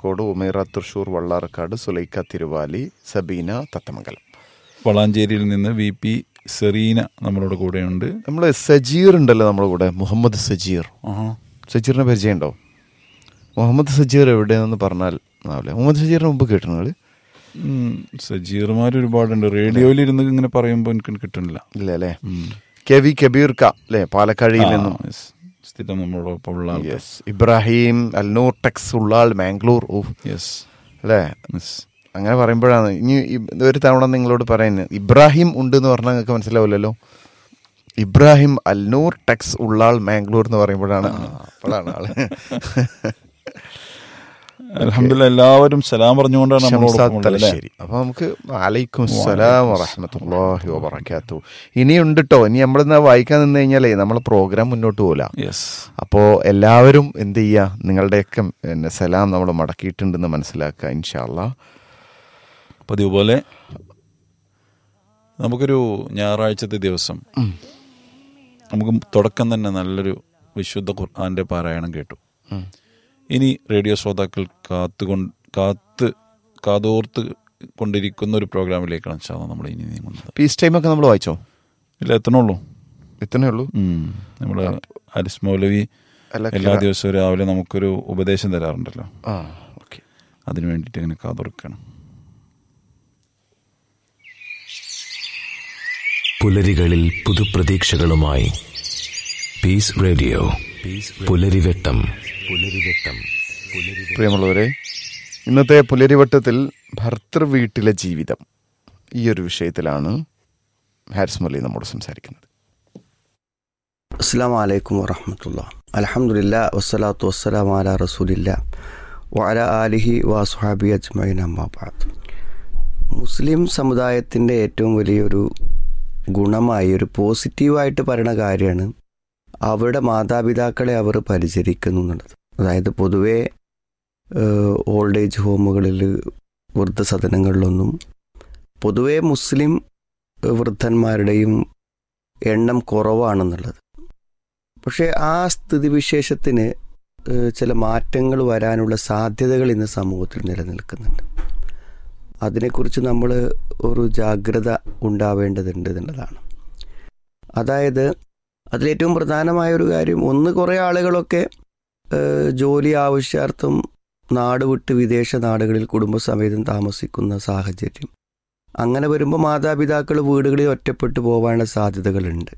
കാസർഗോഡ് ഉമേറ തൃശൂർ വള്ളാർക്കാട് സുലൈക്ക തിരുവാലി സബീന തത്തമംഗലം വളാഞ്ചേരിയിൽ നിന്ന് V P Serena നമ്മളോട് കൂടെയുണ്ട് നമ്മൾ സജീർ ഉണ്ടല്ലോ നമ്മുടെ കൂടെ മുഹമ്മദ് സജീർ ആഹാ. സജീറിനെ പരിചയമുണ്ടോ മുഹമ്മദ് സജീർ എവിടെയെന്ന് പറഞ്ഞാൽ ആവില്ല മുഹമ്മദ് സജീറിന് മുമ്പ് കേട്ടിരുന്നത് ഉം, സജീർമാർ ഒരുപാടുണ്ട് റേഡിയോയിൽ ഇരുന്ന് ഇങ്ങനെ പറയുമ്പോൾ എനിക്ക് കിട്ടണില്ല ഇല്ല അല്ലേ കെ വി കബീർക്ക അല്ലേ പാലക്കാഴിയിൽ നിന്നും ആ, yes. സ്ഥിരം നമ്മളോടൊപ്പം ഉള്ള ആൾ യെസ് ഇബ്രാഹിം അൽനൂർ ടെക്സ് ഉള്ളാൾ മാംഗ്ലൂർ ഊഫ് യെസ് അല്ലേ അങ്ങനെ പറയുമ്പോഴാണ് ഇനി ഇ- ഒരു തവണ നിങ്ങളോട് പറയുന്നത് ഇബ്രാഹിം ഉണ്ട് എന്ന് പറഞ്ഞാൽ നിങ്ങൾക്ക് മനസ്സിലാവില്ലല്ലോ ഇബ്രാഹിം അൽനൂർ ടെക്സ് ഉള്ളാൾ മാംഗ്ലൂർ എന്ന് പറയുമ്പോഴാണ് ആ, അപ്പോഴാണ് ആള് അലഹമില്ല എല്ലാവരും സലാം പറഞ്ഞുകൊണ്ടാണ് നമ്മളോടൊപ്പം ഷംസാദ് ഉള്ളത് അല്ലേ? തലശ്ശേരി അപ്പൊ നമുക്ക് അലൈക്കും സലാം വറഹമത്തല്ലാഹി വബറകാത്തു ഇനിയുണ്ട് കേട്ടോ ഇനി നമ്മളിന്ന് വായിക്കാൻ നിന്ന് കഴിഞ്ഞാലേ നമ്മളെ പ്രോഗ്രാം മുന്നോട്ട് പോല യെസ് അപ്പോൾ എല്ലാവരും എന്ത് ചെയ്യുക നിങ്ങളുടെയൊക്കെ പിന്നെ സലാം നമ്മൾ മടക്കിയിട്ടുണ്ടെന്ന് മനസ്സിലാക്കുക ഇൻഷാല്ലാ പതിവ് പോലെ നമുക്കൊരു ഞായറാഴ്ചത്തെ ദിവസം നമുക്ക് തുടക്കം തന്നെ നല്ലൊരു വിശുദ്ധ ഖുർആന്റെ പാരായണം കേട്ടു ഇനി റേഡിയോ ശ്രോതാക്കൾ കാത്തുകൊണ്ട് കാത്ത് കാതോർത്ത് കൊണ്ടിരിക്കുന്ന ഒരു പ്രോഗ്രാമിലേക്കാണ് ഇൻഷാല്ലാ നമ്മൾ ഇനി നീങ്ങുന്നത് പീസ് ടൈമൊക്കെ നമ്മൾ വായിച്ചോ ഇല്ല എത്തണുള്ളൂ ഇത്രേ ഉള്ളൂ നമ്മൾ അരിസ് മൗലവി അല്ല, എല്ലാ ദിവസവും രാവിലെ നമുക്കൊരു ഉപദേശം തരാറുണ്ടല്ലോ ആ ഓക്കെ അതിനു വേണ്ടിയിട്ട് ഇങ്ങനെ കാതോർക്കണം പുലരികളിൽ പുതുപ്രതീക്ഷകളുമായി പീസ് റേഡിയോ പുലരിവെട്ടം പുലരിവെട്ടം പ്രിയമുള്ളവരെ ഇന്നത്തെ പുലരിവട്ടത്തിൽ ഭർത്തൃ വീട്ടിലെ ജീവിതം ഈ ഒരു വിഷയത്തിലാണ് ഹാരിസ് മുരളി നമ്മോട് സംസാരിക്കുന്നത് അസ്സാം വലൈക്കും വറഹമത്തുള്ള അലഹമുല്ല വസ്സലാത്തു വസ്സലാം അല റസൂലില്ല വഅല ആലിഹി വാസുഹാബി അജ്മൈൻ അമ്മാബാദ് മുസ്ലിം സമുദായത്തിൻ്റെ ഏറ്റവും വലിയൊരു ഗുണമായി ഒരു പോസിറ്റീവായിട്ട് പറയുന്ന കാര്യമാണ് അവരുടെ മാതാപിതാക്കളെ അവർ പരിചരിക്കുന്നു എന്നുള്ളത് അതായത് പൊതുവേ ഓൾഡ് ഏജ് ഹോമുകളിൽ വൃദ്ധസദനങ്ങളിലൊന്നും പൊതുവേ മുസ്ലിം ഏഹ്, വൃദ്ധന്മാരുടെയും എണ്ണം കുറവാണെന്നുള്ളത് പക്ഷേ ആ സ്ഥിതിവിശേഷത്തിന് ഏഹ്, ചില മാറ്റങ്ങൾ വരാനുള്ള സാധ്യതകൾ ഇന്ന് സമൂഹത്തിൽ നിലനിൽക്കുന്നുണ്ട് അതിനെക്കുറിച്ച് നമ്മൾ ഒരു ജാഗ്രത ഉണ്ടാവേണ്ടതുണ്ട് എന്നുള്ളതാണ് അതായത് അതിലേറ്റവും പ്രധാനമായ ഒരു കാര്യം ഒന്ന് കുറേ ആളുകളൊക്കെ ഏഹ്, ജോലി ആവശ്യാർത്ഥം നാട് വിട്ട് വിദേശ നാടുകളിൽ കുടുംബസമേതം താമസിക്കുന്ന സാഹചര്യം അങ്ങനെ വരുമ്പോൾ മാതാപിതാക്കൾ വീടുകളിൽ ഒറ്റപ്പെട്ടു പോകാനുള്ള സാധ്യതകളുണ്ട്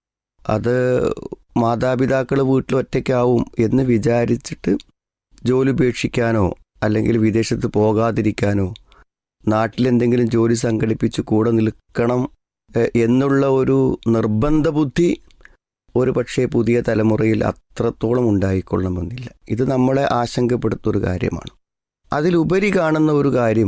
അത് മാതാപിതാക്കൾ വീട്ടിൽ ഒറ്റയ്ക്കാവും എന്ന് വിചാരിച്ചിട്ട് ജോലി ഉപേക്ഷിക്കാനോ അല്ലെങ്കിൽ വിദേശത്ത് പോകാതിരിക്കാനോ നാട്ടിലെന്തെങ്കിലും ജോലി സംഘടിപ്പിച്ച് കൂടെ നിൽക്കണം എ, എന്നുള്ള ഒരു നിർബന്ധ ബുദ്ധി ഒരു പക്ഷേ പുതിയ തലമുറയിൽ അത്രത്തോളം ഉണ്ടായിക്കൊള്ളണമെന്നില്ല ഇത് നമ്മളെ ആശങ്കപ്പെടുത്തൊരു കാര്യമാണ് അതിലുപരി കാണുന്ന ഒരു കാര്യം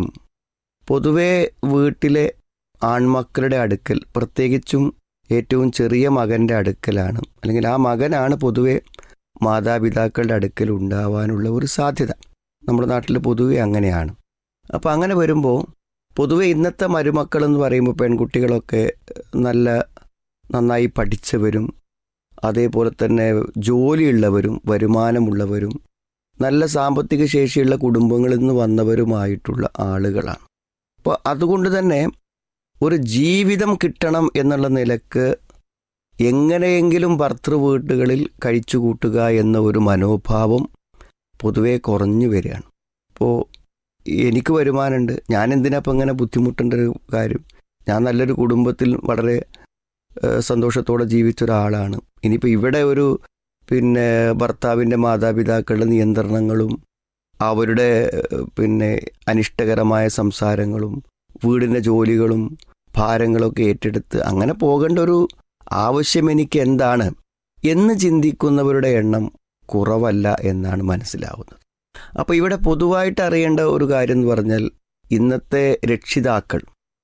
പൊതുവേ വീട്ടിലെ ആൺമക്കളുടെ അടുക്കൽ പ്രത്യേകിച്ചും ഏറ്റവും ചെറിയ മകൻ്റെ അടുക്കലാണ് അല്ലെങ്കിൽ ആ മകനാണ് പൊതുവെ മാതാപിതാക്കളുടെ അടുക്കൽ ഉണ്ടാവാനുള്ള ഒരു സാധ്യത നമ്മുടെ നാട്ടിൽ പൊതുവെ അങ്ങനെയാണ് അപ്പോൾ അങ്ങനെ വരുമ്പോൾ പൊതുവെ ഇന്നത്തെ മരുമക്കൾ എന്ന് പറയുമ്പോൾ പെൺകുട്ടികളൊക്കെ നല്ല നന്നായി പഠിച്ചവരും അതേപോലെ തന്നെ ജോലിയുള്ളവരും വരുമാനമുള്ളവരും നല്ല സാമ്പത്തിക ശേഷിയുള്ള കുടുംബങ്ങളിൽ നിന്ന് വന്നവരുമായിട്ടുള്ള ആളുകളാണ് അപ്പോൾ അതുകൊണ്ട് തന്നെ ഒരു ജീവിതം കിട്ടണം എന്നുള്ള നിലക്ക് എങ്ങനെയെങ്കിലും ഭർത്തൃ വീട്ടുകളിൽ കഴിച്ചുകൂട്ടുക എന്ന ഒരു മനോഭാവം പൊതുവെ കുറഞ്ഞു വരികയാണ് ഇപ്പോൾ എനിക്ക് വരുമാനമുണ്ട് ഞാൻ എന്തിനാ ഇപ്പം ഇങ്ങനെ ബുദ്ധിമുട്ടേണ്ട ഒരു കാര്യം ഞാൻ നല്ലൊരു കുടുംബത്തിൽ വളരെ ഏഹ്, സന്തോഷത്തോടെ ജീവിച്ച ഒരാളാണ് ഇനിയിപ്പോൾ ഇവിടെ ഒരു പിന്നെ ഭർത്താവിൻ്റെ മാതാപിതാക്കളുടെ നിയന്ത്രണങ്ങളും അവരുടെ ഏഹ്, പിന്നെ അനിഷ്ടകരമായ സംസാരങ്ങളും വീടിൻ്റെ ജോലികളും ഭാരങ്ങളൊക്കെ ഏറ്റെടുത്ത് അങ്ങനെ പോകേണ്ട ഒരു ആവശ്യം എനിക്ക് എന്താണ് എന്ന് ചിന്തിക്കുന്നവരുടെ എണ്ണം കുറവല്ല എന്നാണ് മനസ്സിലാവുന്നത് അപ്പോൾ ഇവിടെ പൊതുവായിട്ട് അറിയേണ്ട ഒരു കാര്യം എന്ന് പറഞ്ഞാൽ ഇന്നത്തെ രക്ഷിതാക്കൾ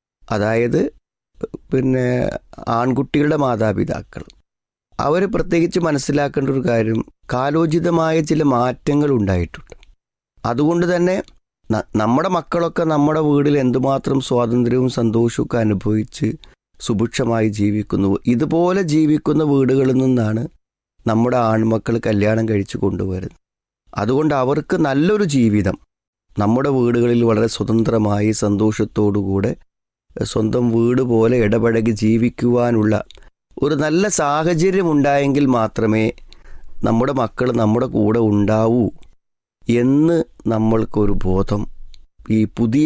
അതായത് പിന്നെ ആൺകുട്ടികളുടെ മാതാപിതാക്കൾ അവർ പ്രത്യേകിച്ച് മനസ്സിലാക്കേണ്ട ഒരു കാര്യം കാലോചിതമായ ചില മാറ്റങ്ങൾ ഉണ്ടായിട്ടുണ്ട് അതുകൊണ്ട് തന്നെ ന- നമ്മുടെ മക്കളൊക്കെ നമ്മുടെ വീട്ടിൽ എന്തുമാത്രം സ്വാതന്ത്ര്യവും സന്തോഷവും ഒക്കെ അനുഭവിച്ച് സുഭിക്ഷമായി ജീവിക്കുന്നു ഇതുപോലെ ജീവിക്കുന്ന വീടുകളിൽ നിന്നാണ് നമ്മുടെ ആൺമക്കൾ കല്യാണം കഴിച്ചു കൊണ്ടുവരുന്നത് അതുകൊണ്ട് അവർക്ക് നല്ലൊരു ജീവിതം നമ്മുടെ വീടുകളിൽ വളരെ സ്വതന്ത്രമായി സന്തോഷത്തോടുകൂടെ സ്വന്തം വീട് പോലെ ഇടപഴകി ജീവിക്കുവാനുള്ള ഒരു നല്ല സാഹചര്യം ഉണ്ടായെങ്കിൽ മാത്രമേ നമ്മുടെ മക്കൾ നമ്മുടെ കൂടെ ഉണ്ടാവൂ എന്ന് നമ്മൾക്കൊരു ബോധം ഈ പുതിയ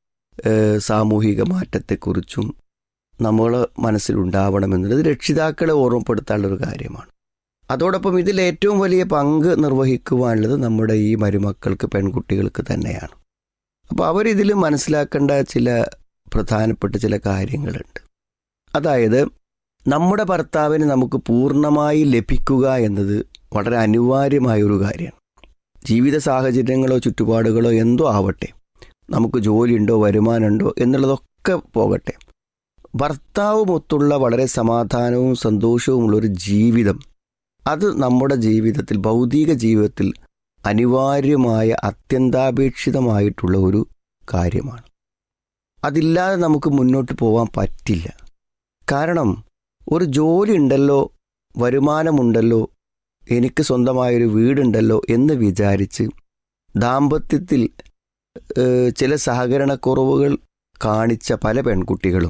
ഏഹ്, സാമൂഹിക മാറ്റത്തെക്കുറിച്ചും നമ്മൾ മനസ്സിലുണ്ടാവണമെന്നുള്ളത് രക്ഷിതാക്കളെ ഓർമ്മപ്പെടുത്താനുള്ളൊരു കാര്യമാണ് അതോടൊപ്പം ഇതിൽ ഏറ്റവും വലിയ പങ്ക് നിർവഹിക്കുവാനുള്ളത് നമ്മുടെ ഈ മരുമക്കൾക്ക് പെൺകുട്ടികൾക്ക് തന്നെയാണ് അപ്പോൾ അവരിതിൽ മനസ്സിലാക്കേണ്ട ചില പ്രധാനപ്പെട്ട ചില കാര്യങ്ങളുണ്ട് അതായത് നമ്മുടെ ഭർത്താവിന് നമുക്ക് പൂർണ്ണമായി ലഭിക്കുക എന്നത് വളരെ അനിവാര്യമായ ഒരു കാര്യമാണ് ജീവിത സാഹചര്യങ്ങളോ ചുറ്റുപാടുകളോ എന്തോ ആവട്ടെ നമുക്ക് ജോലിയുണ്ടോ വരുമാനമുണ്ടോ എന്നുള്ളതൊക്കെ പോകട്ടെ ഭർത്താവുമൊത്തുള്ള വളരെ സമാധാനവും സന്തോഷവുമുള്ള ഒരു ജീവിതം അത് നമ്മുടെ ജീവിതത്തിൽ ഭൗതിക ജീവിതത്തിൽ അനിവാര്യമായ അത്യന്താപേക്ഷിതമായിട്ടുള്ള ഒരു കാര്യമാണ് അതില്ലാതെ നമുക്ക് മുന്നോട്ട് പോകാൻ പറ്റില്ല കാരണം ഒരു ജോലി ഉണ്ടല്ലോ വരുമാനമുണ്ടല്ലോ എനിക്ക് സ്വന്തമായൊരു വീടുണ്ടല്ലോ എന്ന് വിചാരിച്ച് ദാമ്പത്യത്തിൽ ഏഹ്, ചില സഹകരണക്കുറവുകൾ കാണിച്ച പല പെൺകുട്ടികളും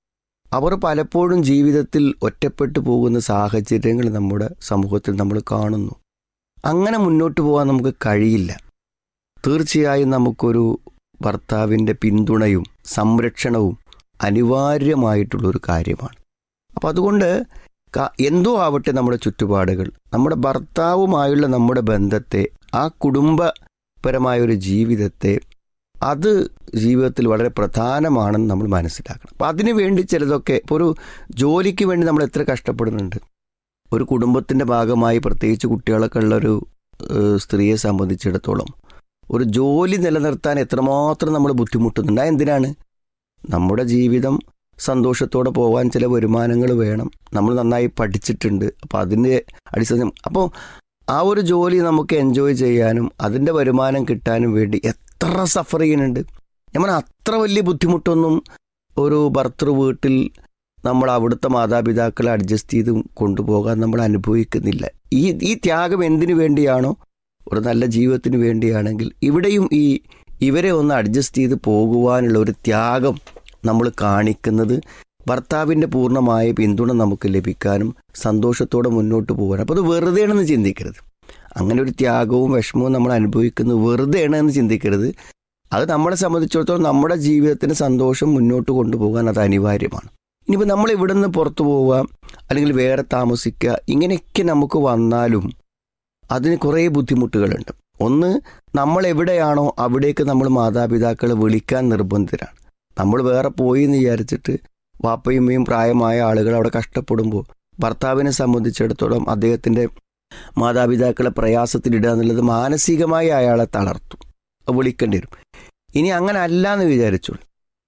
അവർ പലപ്പോഴും ജീവിതത്തിൽ ഒറ്റപ്പെട്ടു പോകുന്ന സാഹചര്യങ്ങൾ നമ്മുടെ സമൂഹത്തിൽ നമ്മൾ കാണുന്നു അങ്ങനെ മുന്നോട്ട് പോകാൻ നമുക്ക് കഴിയില്ല തീർച്ചയായും നമുക്കൊരു ഭർത്താവിൻ്റെ പിന്തുണയും സംരക്ഷണവും അനിവാര്യമായിട്ടുള്ളൊരു കാര്യമാണ് അപ്പം അതുകൊണ്ട് ക- എന്തോ ആവട്ടെ നമ്മുടെ ചുറ്റുപാടുകൾ നമ്മുടെ ഭർത്താവുമായുള്ള നമ്മുടെ ബന്ധത്തെ ആ കുടുംബപരമായ ഒരു ജീവിതത്തെ അത് ജീവിതത്തിൽ വളരെ പ്രധാനമാണെന്ന് നമ്മൾ മനസ്സിലാക്കണം അപ്പം അതിനു വേണ്ടി ചിലതൊക്കെ ഇപ്പോൾ ഒരു ജോലിക്ക് വേണ്ടി നമ്മൾ എത്ര കഷ്ടപ്പെടുന്നുണ്ട് ഒരു കുടുംബത്തിൻ്റെ ഭാഗമായി പ്രത്യേകിച്ച് കുട്ടികളൊക്കെ ഉള്ളൊരു ഏഹ്, സ്ത്രീയെ സംബന്ധിച്ചിടത്തോളം ഒരു ജോലി നിലനിർത്താൻ എത്രമാത്രം നമ്മൾ ബുദ്ധിമുട്ടുന്നുണ്ട് അത് എന്തിനാണ് നമ്മുടെ ജീവിതം സന്തോഷത്തോടെ പോകാൻ ചില വരുമാനങ്ങൾ വേണം നമ്മൾ നന്നായി പഠിച്ചിട്ടുണ്ട് അപ്പോൾ അതിൻ്റെ അടിസ്ഥാനം അപ്പോൾ ആ ഒരു ജോലി നമുക്ക് എൻജോയ് ചെയ്യാനും അതിൻ്റെ വരുമാനം കിട്ടാനും വേണ്ടി എത്ര സഫർ ചെയ്യുന്നുണ്ട് ഞാൻ പറഞ്ഞ അത്ര വലിയ ബുദ്ധിമുട്ടൊന്നും ഒരു ഭർത്തൃ വീട്ടിൽ നമ്മൾ അവിടുത്തെ മാതാപിതാക്കളെ അഡ്ജസ്റ്റ് ചെയ്ത് കൊണ്ടുപോകാൻ നമ്മൾ അനുഭവിക്കുന്നില്ല ഈ ഈ ത്യാഗം എന്തിനു വേണ്ടിയാണോ ഒരു നല്ല ജീവിതത്തിന് വേണ്ടിയാണെങ്കിൽ ഇവിടെയും ഈ ഇവരെ ഒന്ന് അഡ്ജസ്റ്റ് ചെയ്ത് പോകുവാനുള്ള ഒരു ത്യാഗം നമ്മൾ കാണിക്കുന്നത് ഭർത്താവിൻ്റെ പൂർണ്ണമായ പിന്തുണ നമുക്ക് ലഭിക്കാനും സന്തോഷത്തോടെ മുന്നോട്ട് പോകാനും അപ്പോൾ അത് വെറുതെയാണെന്ന് ചിന്തിക്കരുത് അങ്ങനെ ഒരു ത്യാഗവും വിഷമവും നമ്മൾ അനുഭവിക്കുന്നത് വെറുതെയാണ് എന്ന് ചിന്തിക്കരുത് അത് നമ്മളെ സംബന്ധിച്ചിടത്തോളം നമ്മുടെ ജീവിതത്തിന് സന്തോഷം മുന്നോട്ട് കൊണ്ടുപോകാൻ അത് അനിവാര്യമാണ് ഇനിയിപ്പോൾ നമ്മൾ ഇവിടെ നിന്ന് പുറത്തു പോവുക അല്ലെങ്കിൽ വേറെ താമസിക്കുക ഇങ്ങനെയൊക്കെ നമുക്ക് വന്നാലും അതിന് കുറേ ബുദ്ധിമുട്ടുകളുണ്ട് ഒന്ന് നമ്മൾ എവിടെയാണോ അവിടേക്ക് നമ്മൾ മാതാപിതാക്കളെ വിളിക്കാൻ നിർബന്ധിതരാണ് നമ്മൾ വേറെ പോയി എന്ന് വിചാരിച്ചിട്ട് വാപ്പയുമ്മയും പ്രായമായ ആളുകൾ അവിടെ കഷ്ടപ്പെടുമ്പോൾ ഭർത്താവിനെ സംബന്ധിച്ചിടത്തോളം അദ്ദേഹത്തിൻ്റെ മാതാപിതാക്കളെ പ്രയാസത്തിലിടുക എന്നുള്ളത് മാനസികമായി അയാളെ തളർത്തും അത് വിളിക്കേണ്ടി വരും ഇനി അങ്ങനെ അല്ല എന്ന് വിചാരിച്ചോളൂ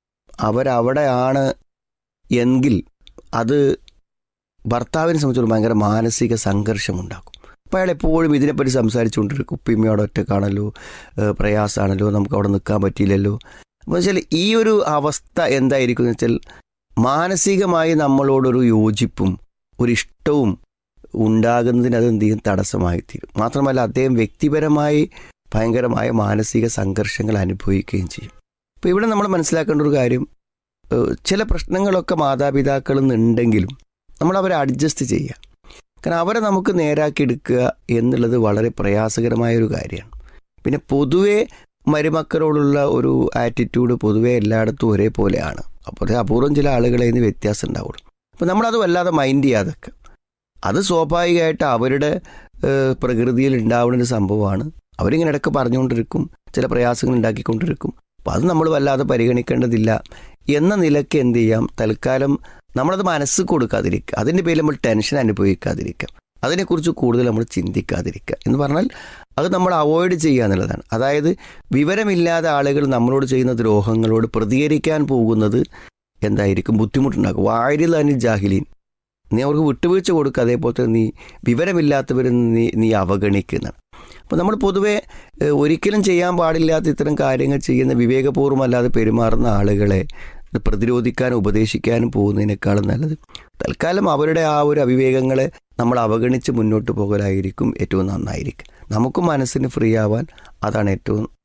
അവരവിടെയാണ് എങ്കിൽ അത് ഭർത്താവിനെ സംബന്ധിച്ചോളം ഭയങ്കര മാനസിക സംഘർഷമുണ്ടാക്കും അപ്പോൾ അയാൾ എപ്പോഴും ഇതിനെപ്പറ്റി സംസാരിച്ചുകൊണ്ടിരിക്കും ഉപ്പിമ്മയോടെ ഒറ്റക്കാണല്ലോ ഏഹ് പ്രയാസമാണല്ലോ നമുക്ക് അവിടെ നിൽക്കാൻ പറ്റിയില്ലല്ലോ അപ്പോൾ വെച്ചാൽ ഈ ഒരു അവസ്ഥ എന്തായിരിക്കും എന്ന് വെച്ചാൽ മാനസികമായി നമ്മളോടൊരു യോജിപ്പും ഒരു ഇഷ്ടവും ഉണ്ടാകുന്നതിന് അത് എന്ത് ചെയ്യും തടസ്സമായി തീരും മാത്രമല്ല അദ്ദേഹം വ്യക്തിപരമായി ഭയങ്കരമായ മാനസിക സംഘർഷങ്ങൾ അനുഭവിക്കുകയും ചെയ്യും അപ്പോൾ ഇവിടെ നമ്മൾ മനസ്സിലാക്കേണ്ട ഒരു കാര്യം ഏഹ് ചില പ്രശ്നങ്ങളൊക്കെ മാതാപിതാക്കളിൽ നിന്നുണ്ടെങ്കിലും നമ്മൾ അവരെ അഡ്ജസ്റ്റ് ചെയ്യുക കാരണം അവരെ നമുക്ക് നേരാക്കി എടുക്കുക എന്നുള്ളത് വളരെ പ്രയാസകരമായ ഒരു കാര്യമാണ് പിന്നെ പൊതുവേ മരുമക്കളോടുള്ള ഒരു ആറ്റിറ്റ്യൂഡ് പൊതുവേ എല്ലായിടത്തും ഒരേപോലെയാണ് അപ്പോൾ അപൂർവം ചില ആളുകളെ നിന്ന് വ്യത്യാസം ഉണ്ടാവുള്ളൂ അപ്പോൾ നമ്മളത് വല്ലാതെ മൈൻഡ് ചെയ്യാതൊക്കെ അത് സ്വാഭാവികമായിട്ട് അവരുടെ ഏഹ്, പ്രകൃതിയിൽ ഉണ്ടാവുന്ന ഒരു സംഭവമാണ് അവരിങ്ങനെ ഇടയ്ക്ക് പറഞ്ഞുകൊണ്ടിരിക്കും ചില പ്രയാസങ്ങൾ ഉണ്ടാക്കിക്കൊണ്ടിരിക്കും അപ്പോൾ അത് നമ്മൾ വല്ലാതെ പരിഗണിക്കേണ്ടതില്ല എന്ന നിലയ്ക്ക് എന്ത് ചെയ്യാം തൽക്കാലം നമ്മളത് മനസ്സ് കൊടുക്കാതിരിക്കുക അതിൻ്റെ പേരിൽ നമ്മൾ ടെൻഷൻ അനുഭവിക്കാതിരിക്കുക അതിനെക്കുറിച്ച് കൂടുതൽ നമ്മൾ ചിന്തിക്കാതിരിക്കുക എന്ന് പറഞ്ഞാൽ അത് നമ്മൾ അവോയ്ഡ് ചെയ്യുക എന്നുള്ളതാണ് അതായത് വിവരമില്ലാതെ ആളുകൾ നമ്മളോട് ചെയ്യുന്ന ദ്രോഹങ്ങളോട് പ്രതികരിക്കാൻ പോകുന്നത് എന്തായിരിക്കും ബുദ്ധിമുട്ടുണ്ടാക്കും വാരിൽ അനി ജാഹിലീൻ നീ അവർക്ക് വിട്ടുവീഴ്ച കൊടുക്കുക അതേപോലെ തന്നെ നീ വിവരമില്ലാത്തവരെ നീ നീ അവഗണിക്കുന്നതാണ് അപ്പോൾ നമ്മൾ പൊതുവെ ഏഹ്, ഒരിക്കലും ചെയ്യാൻ പാടില്ലാത്ത ഇത്തരം കാര്യങ്ങൾ ചെയ്യുന്ന വിവേകപൂർവ്വമല്ലാതെ പെരുമാറുന്ന ആളുകളെ ഇത് പ്രതിരോധിക്കാനും ഉപദേശിക്കാനും പോകുന്നതിനേക്കാളും നല്ലത് തൽക്കാലം അവരുടെ ആ ഒരു അവിവേകങ്ങളെ നമ്മൾ അവഗണിച്ച് മുന്നോട്ട് പോകലായിരിക്കും ഏറ്റവും നന്നായിരിക്കും നമുക്കും മനസ്സിന് ഫ്രീ ആവാൻ അതാണ് ഏറ്റവും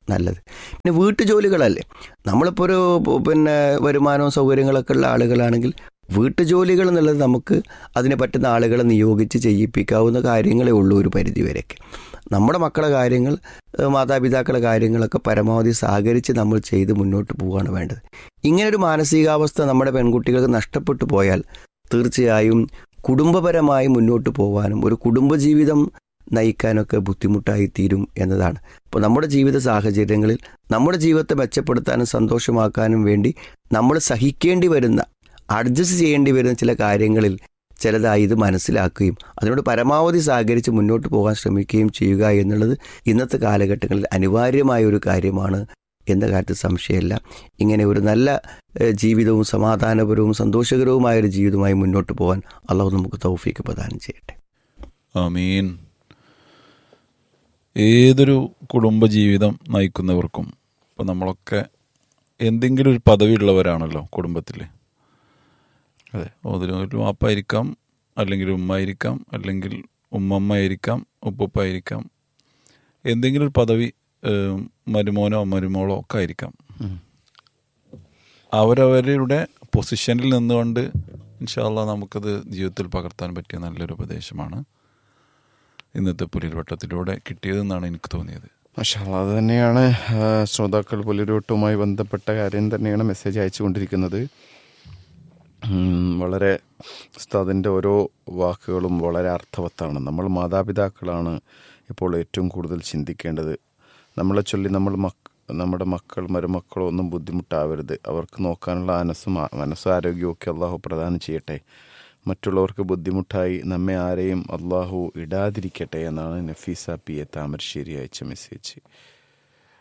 നല്ലത് പിന്നെ വീട്ടുജോലികളല്ലേ നമ്മളിപ്പോൾ ഒരു പ് പിന്നെ വരുമാനവും സൗകര്യങ്ങളൊക്കെ ഉള്ള ആളുകളാണെങ്കിൽ വീട്ടുജോലികൾ എന്നുള്ളത് നമുക്ക് അതിനെ പറ്റുന്ന ആളുകളെ നിയോഗിച്ച് ചെയ്യിപ്പിക്കാവുന്ന കാര്യങ്ങളേ ഉള്ളൂ ഒരു പരിധി വരെയൊക്കെ നമ്മുടെ മക്കളെ കാര്യങ്ങൾ ഏഹ് മാതാപിതാക്കളെ കാര്യങ്ങളൊക്കെ പരമാവധി സഹകരിച്ച് നമ്മൾ ചെയ്ത് മുന്നോട്ട് പോവുകയാണ് വേണ്ടത് ഇങ്ങനൊരു മാനസികാവസ്ഥ നമ്മുടെ പെൺകുട്ടികൾക്ക് നഷ്ടപ്പെട്ടു പോയാൽ തീർച്ചയായും കുടുംബപരമായി മുന്നോട്ട് പോകാനും ഒരു കുടുംബജീവിതം നയിക്കാനൊക്കെ ബുദ്ധിമുട്ടായി തീരും എന്നതാണ് അപ്പോൾ നമ്മുടെ ജീവിത സാഹചര്യങ്ങളിൽ നമ്മുടെ ജീവിതത്തെ മെച്ചപ്പെടുത്താനും സന്തോഷമാക്കാനും വേണ്ടി നമ്മൾ സഹിക്കേണ്ടി വരുന്ന അഡ്ജസ്റ്റ് ചെയ്യേണ്ടി വരുന്ന ചില കാര്യങ്ങളിൽ ചിലതായി ഇത് മനസ്സിലാക്കുകയും അതിനോട് പരമാവധി സഹകരിച്ച് മുന്നോട്ട് പോകാൻ ശ്രമിക്കുകയും ചെയ്യുക എന്നുള്ളത് ഇന്നത്തെ കാലഘട്ടങ്ങളിൽ അനിവാര്യമായ ഒരു കാര്യമാണ് എന്ന കാര്യത്തിൽ സംശയമില്ല ഇങ്ങനെ ഒരു നല്ല ഏഹ്, ജീവിതവും സമാധാനപരവും സന്തോഷകരവുമായ ഒരു ജീവിതമായി മുന്നോട്ട് പോകാൻ അള്ളാഹു നമുക്ക് തൗഫീക്ക് പ്രദാനം ചെയ്യട്ടെ ആമീൻ ഏതൊരു കുടുംബജീവിതം നയിക്കുന്നവർക്കും ഇപ്പം നമ്മളൊക്കെ എന്തെങ്കിലും ഒരു പദവി ഉള്ളവരാണല്ലോ കുടുംബത്തിൽ അതെ അതിലൊരു വാപ്പായിരിക്കാം അല്ലെങ്കിൽ ഉമ്മായിരിക്കാം അല്ലെങ്കിൽ ഉമ്മമ്മയായിരിക്കാം ഉപ്പുപ്പായിരിക്കാം എന്തെങ്കിലും ഒരു പദവി ഏഹ്, മരുമോനോ മരുമോളോ ഒക്കെ ആയിരിക്കാം അവരവരുടെ പൊസിഷനിൽ നിന്നുകൊണ്ട് ഇൻഷാല്ല നമുക്കത് ജീവിതത്തിൽ പകർത്താൻ പറ്റിയ നല്ലൊരു ഉപദേശമാണ് ഇന്നത്തെ പുലിൽവട്ടത്തിലൂടെ കിട്ടിയതെന്നാണ് എനിക്ക് തോന്നിയത് മഷാല്ല അത് തന്നെയാണ് ആ, ശ്രോതാക്കൾ പുലിരോട്ടുമായി ബന്ധപ്പെട്ട കാര്യം തന്നെയാണ് മെസ്സേജ് അയച്ചുകൊണ്ടിരിക്കുന്നത് ഉം, വളരെ ഉസ്താദിൻ്റെ ഓരോ വാക്കുകളും വളരെ അർത്ഥവത്താണ് നമ്മൾ മാതാപിതാക്കളാണ് ഇപ്പോൾ ഏറ്റവും കൂടുതൽ ചിന്തിക്കേണ്ടത് നമ്മളെ ചൊല്ലി നമ്മൾ മക്ക നമ്മുടെ മക്കൾ മരുമക്കളോ ഒന്നും ബുദ്ധിമുട്ടാവരുത് അവർക്ക് നോക്കാനുള്ള മനസ്സും ആ- മനസ്സും ആരോഗ്യവും ഒക്കെ അള്ളാഹു പ്രദാനം ചെയ്യട്ടെ മറ്റുള്ളവർക്ക് ബുദ്ധിമുട്ടായി നമ്മെ ആരെയും അള്ളാഹു ഇടാതിരിക്കട്ടെ എന്നാണ് നഫീസ പി എ താമരശ്ശേരി അയച്ച മെസ്സേജ്